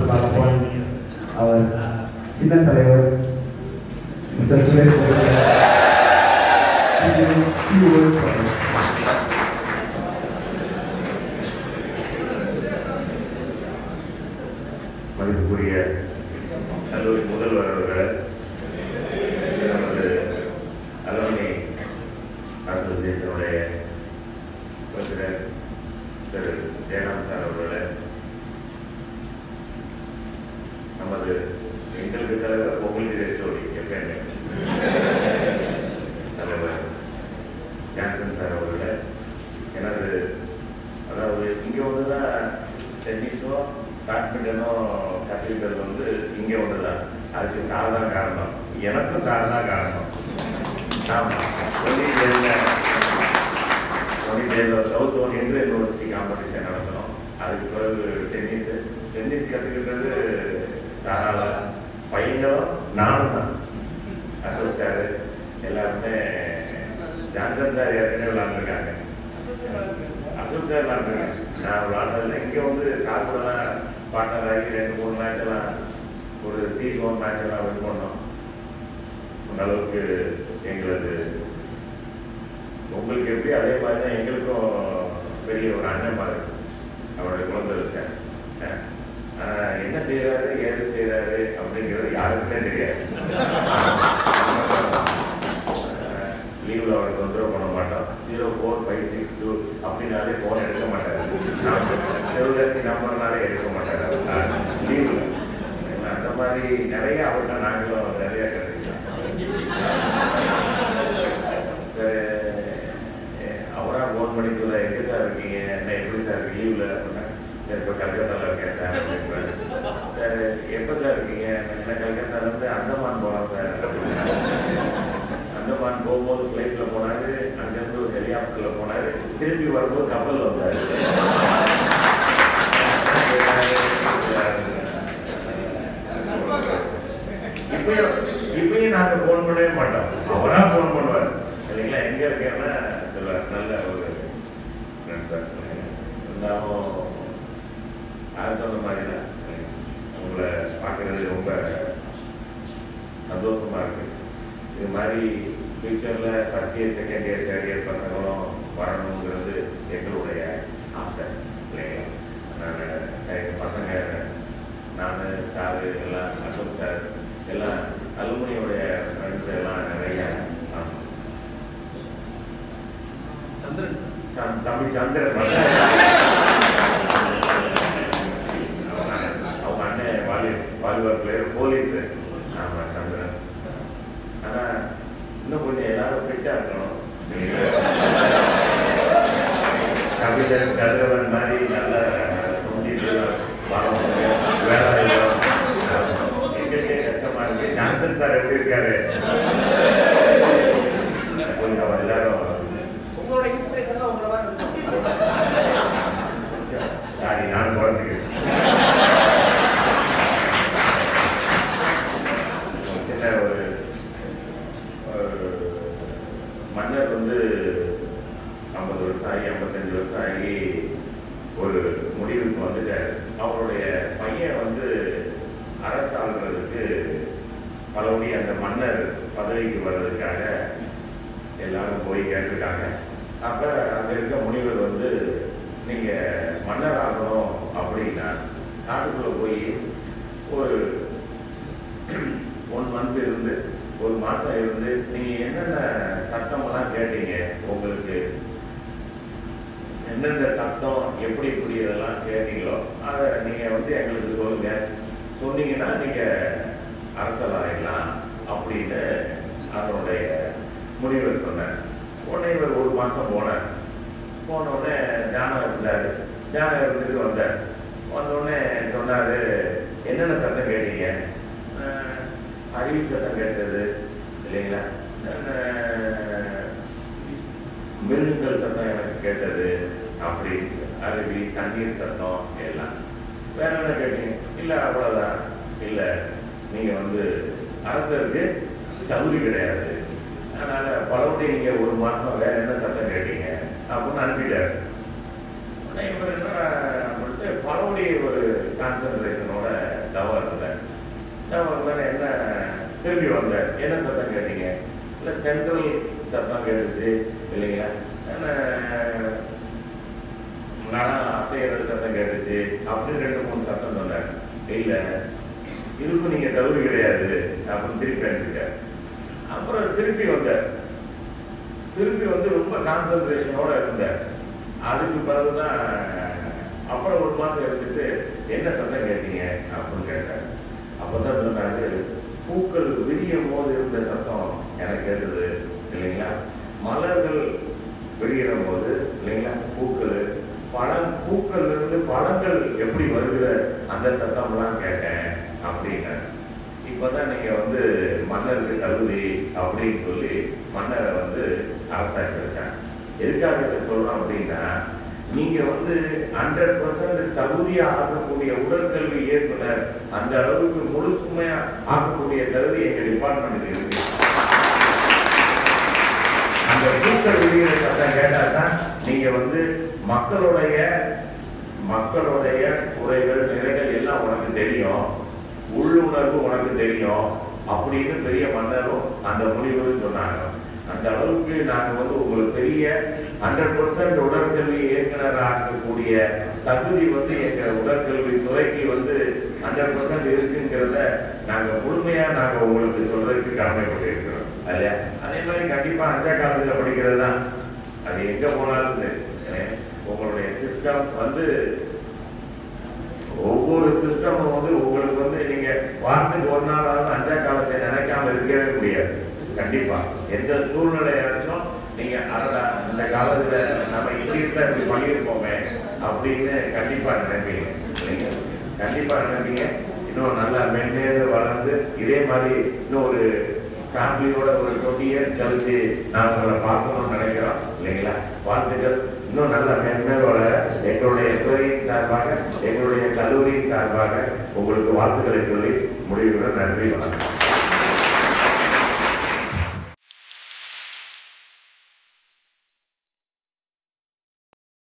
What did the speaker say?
to call upon our சின்ன தலைவர் mister Suresh அவர்கள் to give few words for us. மதிப்புக்குரிய கல்லூரி முதல்வர் அவர்கள் நமது அலுவலி அசோசியேஷனுடைய பிரசிடன்ட் திரு ஜெயராம் சார் அவர்களே நமது எங்களுக்கு தலைவர் உங்களுக்கு ஹெச்ஓடி எப்பயுமே தலைவர் ஜான்சன் சார் அவர்களே எனது அதாவது இங்கே வந்து தான் டென்னிஸோ பேட்மிண்டனோ கற்றுக்கிட்டது வந்து இங்கே ஒன்று தான் அதுக்கு சார் தான் காரணம் எனக்கும் சார் தான் காரணம் ஆமாம் சொல்லி ஜெயிலில் சொல்லி ஜெயிலில் south zone inter university competition நடத்தணும் அதுக்கு பிறகு டென்னிஸ் டென்னிஸ் கற்றுக்கிட்டது சாரால பையங்களும் நானும் தான் அசோக் சார் எல்லாருமே ஜான்சன் சார் ஏற்கனவே விளாண்டுருக்காங்க அசோக் சார் விளாண்டுருக்கேன் நான் விளாண்டதில்ல இங்கே வந்து சார் கூடலாம் பார்ட்னர் ஆகி ரெண்டு மூணு மேட்ச் எல்லாம் ஒரு சீசன் மேட்ச் எல்லாம் வின் பண்ணோம் அந்த அளவுக்கு எங்களது உங்களுக்கு எப்படி அதே மாதிரி தான் எங்களுக்கும் பெரிய ஒரு அண்ணன் மாதிரி அவருடைய குழந்தை சார் ஆனால் என்ன செய்யறாரு ஏது செய்யறாரு அப்படிங்கிறது யாருக்குமே தெரியாது லீவில் அவரை தொந்தரவு பண்ண மாட்டோம் zero four five six two அப்படின்னாலே ஃபோன் எடுக்க மாட்டாரு செல்வராசி நம்பர்னாலே எடுக்க மாட்டாரு லீவில் அந்த மாதிரி நிறைய அவர்கிட்ட நாங்களும் நிறைய கற்றுக்கலாம் அவராக ஃபோன் பண்ணி சொல்ல எங்கே சார் இருக்கீங்க என்ன எப்படி சார் லீவில் அப்படின்னா சார் இப்போ கல்கத்தாவில் இருக்கேன் சார் அப்படின்றாரு சார் எப்போ சார் இருக்கீங்க என்ன கல்கத்தாலேருந்து அந்தமான் போகலாம் சார் அப்படின்னா அந்தமான் போகும்போது ஃப்ளைட்டில் போனாரு அங்கேருந்து ஒரு ஹெலிகாப்டரில் போனாரு திருப்பி வரும்போது கப்பல் வந்தார் இப்பயும் இப்பயும் நாங்க ஃபோன் பண்ணவே மாட்டோம் அவரா ஃபோன் பண்ணுவார் இல்லைங்களா எங்க இருக்கேன்னா சொல்லுவார் நல்ல ஒரு நண்பர் இருந்தாலும் அது சொன்ன மாதிரி தான் உங்களை பார்க்கறது ரொம்ப சந்தோஷமா இருக்கு இது மாதிரி ஃபியூச்சரில் first year second year third year பசங்களும் வரணுங்கிறது எங்களுடைய ஆசை இல்லைங்களா நான் எங்கள் பசங்க நான் சார் எல்லாம் அசோக் சார் எல்லாம் அலுமினியோடைய ஃப்ரெண்ட்ஸ் எல்லாம் நிறைய ஆமா. சந்திரன் சந்த்- தம்பி சந்திரன் அவங்க அவங்க அண்ணன் வாலி வாலிபால் பிளேயர் போலீஸ் ஆமா சந்திரன் ஆனா இன்னும் கொஞ்சம் எல்லாரும் ஃபிட்டா இருக்கணும் கபிலன் கதிரவன் மாதிரி நல்ல தொந்திட்டு வரோம் வேலை செய்யணும் எங்களுக்கே கஷ்டமா இருக்கு ஜான்சன் சார் எப்படி இருக்காரு கொஞ்சம் எல்லாரும் உங்களோட இன்ஸ்பிரேஷன் உங்களை மாதிரி இருக்கும். சாரி நான் குழந்தைக்கு சின்ன ஒரு ஒரு மன்னர் வந்து ஐம்பது வருஷம் ஆகி ஐம்பத்தஞ்சு வருஷம் ஆகி ஒரு முடிவுக்கு வந்துட்டார் அவருடைய பையன் வந்து அரசாள்றதுக்கு பலபடி அந்த மன்னர் பதவிக்கு வர்றதுக்காக எல்லாரும் போய் கேட்டிருக்காங்க அப்ப அங்க இருக்க முனிவர் வந்து நீங்க மன்னர் ஆகணும் அப்படின்னா நாட்டுக்குள்ள போய் ஒரு ஒன் மந்த் இருந்து ஒரு மாசம் இருந்து நீங்க என்னென்ன சட்டமெல்லாம் கேட்டீங்க உங்களுக்கு எந்தெந்த சட்டம் எப்படி இப்படி இதெல்லாம் கேட்டீங்களோ அதை நீங்க வந்து எங்களுக்கு சொல்லுங்க சொன்னீங்கன்னா நீங்க அரசல் ஆயிடலாம் அப்படின்னு அதனுடைய முனிவர் சொன்னார் உடனே இவர் ஒரு மாசம் போனார் போன உடனே தியானம் இருந்தார் தியானம் இருந்துட்டு வந்தார் வந்த உடனே சொன்னாரு என்னென்ன சட்டம் கேட்டீங்க அஹ், அறிவு சட்டம் கேட்டது இல்லைங்களா அஹ், மிருகங்கள் சட்டம் எனக்கு கேட்டது அப்படி அருவி தண்ணீர் சட்டம் எல்லாம் வேற என்ன கேட்டீங்க இல்ல அவ்வளவுதான் இல்ல நீங்க வந்து அரசருக்கு தகுதி கிடையாது அதனால பலவட்டி நீங்க ஒரு மாசம் வேற என்ன சட்டம் கேட்டீங்க அப்படின்னு அனுப்பிட்டாரு உடனே இவர் என்ன பண்ணிட்டு பலவடி ஒரு கான்சன்ட்ரேஷனோட திரும்பி வந்தேன் என்ன சத்தம் கேட்டீங்க இல்லை தென்றல் சத்தம் கேட்டுச்சு இல்லைங்களா என்ன மரம் அசைகிற சத்தம் கேட்டுச்சு அப்படின்னு ரெண்டு மூணு சத்தம் சொன்னாங்க இல்லை இதுக்கும் நீங்க தகுதி கிடையாது அப்படின்னு திருப்பி அனுப்பிட்டார் அப்புறம் திருப்பி வந்தார் திருப்பி வந்து ரொம்ப கான்சன்ட்ரேஷனோட இருந்தார் அதுக்கு பிறகுதான் அப்புறம் ஒரு மாசம் எடுத்துட்டு என்ன சத்தம் கேட்டீங்க அப்படின்னு கேட்டார் அப்பதான் சொன்னாரு பூக்கள் விரியும் போது இருந்த சத்தம் எனக்கு கேட்டது இல்லைங்களா மலர்கள் விரிகிற போது இல்லைங்களா பூக்கள் பழம் பூக்கள் இருந்து பழங்கள் எப்படி வருகிற அந்த சத்தம்லாம் கேட்டேன் அப்படின்னு இப்பதான் நீங்க வந்து மன்னருக்கு தகுதி அப்படின்னு சொல்லி மன்னரை வந்து அரசாட்சி வச்சாங்க எதுக்காக இதை சொல்றோம் அப்படின்னா நீங்க வந்து ஹண்ட்ரட் பர்சன்ட் தகுதியா ஆக்கக்கூடிய உடற்கல்வி இயக்குனர் அந்த அளவுக்கு முழு சுமையா ஆக்கக்கூடிய தகுதி எங்க டிபார்ட்மெண்ட்டுக்கு இருக்கு அந்த பூக்கள் விரிகிற சத்தம் கேட்டா தான் நீங்க வந்து மக்களுடைய மக்களுடைய குறைகள் நிறைகள் எல்லாம் உனக்கு தெரியும் உள்ளுணர்வு உனக்கு தெரியும் அப்படின்னு பெரிய மன்னரும் அந்த முடிவுன்னு சொன்னாங்க அந்த அளவுக்கு நாங்க வந்து உங்களுக்கு பெரிய ஹண்ட்ரட் பர்சன்ட் உடற்கல்வி இயக்குனர் ஆக்கக்கூடிய தகுதி வந்து எங்க உடற்கல்வி துறைக்கு வந்து ஹண்ட்ரட் பர்சன்ட் இருக்குங்கிறத நாங்க முழுமையா நாங்க உங்களுக்கு சொல்றதுக்கு கடமைப்பட்டிருக்கிறோம் இல்லையா அதே மாதிரி கண்டிப்பா அஞ்சா காலத்துல படிக்கிறது தான் அது எங்க போனாலும் சரி ஏன் உங்களுடைய சிஸ்டம் வந்து ஒவ்வொரு சிஸ்டமும் வந்து உங்களுக்கு வந்து நீங்க வாரத்துக்கு ஒரு நாளாவது அஞ்சா காலத்தை நினைக்காம இருக்கவே முடியாது கண்டிப்பா எந்த சூழ்நிலையாச்சும் நீங்க அடடா இந்த காலத்துல நம்ம இங்கிலீஷ்ல இப்படி பண்ணியிருப்போமே அப்படின்னு கண்டிப்பா நினைப்பீங்க நீங்க கண்டிப்பா நினைப்பீங்க இன்னும் நல்லா மென்மேலும் வளர்ந்து இதே மாதிரி இன்னும் ஒரு ஃபேமிலியோட ஒரு டுவெண்ட்டி இயர்ஸ் கழிச்சு நான் உங்களை பார்க்கணும்னு நினைக்கிறோம் இல்லைங்களா வாழ்த்துக்கள் இன்னும் நல்ல மேன்மேல் வளர எங்களுடைய துறையின் சார்பாக எங்களுடைய கல்லூரியின் சார்பாக உங்களுக்கு வாழ்த்துக்களை சொல்லி முடிவுடன் நன்றி வணக்கம்